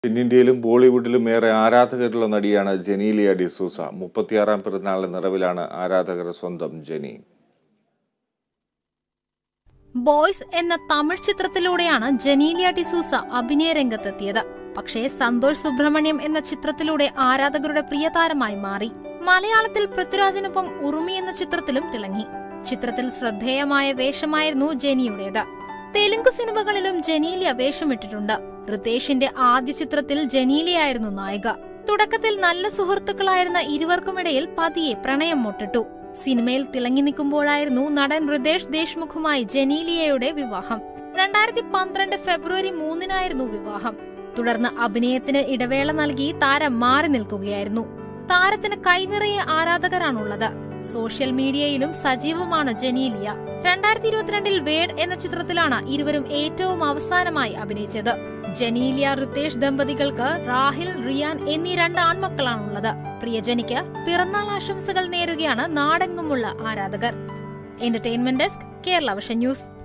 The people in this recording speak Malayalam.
തെന്നിന്ത്യയിലും ബോളിവുഡിലും ഏറെ ആരാധകരുള്ള നടിയാണ് ജനീലിയ ഡിസൂസ മുപ്പത്തിയാറാം പിറന്നാളിന് നിറവിലാണ് ആരാധകർ സ്വന്തം ജനി ബോയ്സ് എന്ന തമിഴ് ചിത്രത്തിലൂടെയാണ് ജനീലിയ ഡിസൂസ അഭിനയ രംഗത്തെത്തിയത് പക്ഷേ സന്തോഷ് സുബ്രഹ്മണ്യം എന്ന ചിത്രത്തിലൂടെ ആരാധകരുടെ പ്രിയതാരമായി മാറി മലയാളത്തിൽ പൃഥ്വിരാജിനൊപ്പം ഉറുമി എന്ന ചിത്രത്തിലും തിളങ്ങി ചിത്രത്തിൽ ശ്രദ്ധേയമായ വേഷമായിരുന്നു ജെനിയുടേത് തെലുങ്ക് സിനിമകളിലും ജനീലിയ വേഷമിട്ടിട്ടുണ്ട് റിതേഷിന്റെ ആദ്യ ചിത്രത്തിൽ ജനീലിയായിരുന്നു നായിക തുടക്കത്തിൽ നല്ല സുഹൃത്തുക്കളായിരുന്ന ഇരുവർക്കുമിടയിൽ പതിയെ പ്രണയം മൊട്ടിട്ടു സിനിമയിൽ തിളങ്ങി നിൽക്കുമ്പോഴായിരുന്നു നടൻ ഹൃദേശ് ദേശ്മുഖുമായി ജനീലിയയുടെ വിവാഹം രണ്ടായിരത്തി പന്ത്രണ്ട് ഫെബ്രുവരി മൂന്നിനായിരുന്നു വിവാഹം തുടർന്ന് അഭിനയത്തിന് ഇടവേള നൽകി താരം മാറി നിൽക്കുകയായിരുന്നു താരത്തിന് കൈനിറയെ ആരാധകരാണുള്ളത് സോഷ്യൽ മീഡിയയിലും സജീവമാണ് ജനീലിയ രണ്ടായിരത്തി ഇരുപത്തിരണ്ടിൽ വേഡ് എന്ന ചിത്രത്തിലാണ് ഇരുവരും ഏറ്റവും അവസാനമായി അഭിനയിച്ചത് ജനീലിയ റിതേഷ് ദമ്പതികൾക്ക് റാഹിൽ റിയാൻ എന്നീ രണ്ട് ആൺമക്കളാണുള്ളത് പ്രിയജനിക്ക് പിറന്നാൾ ആശംസകൾ നേരുകയാണ് നാടെങ്ങുമുള്ള ആരാധകർ entertainment desk Kerala vision news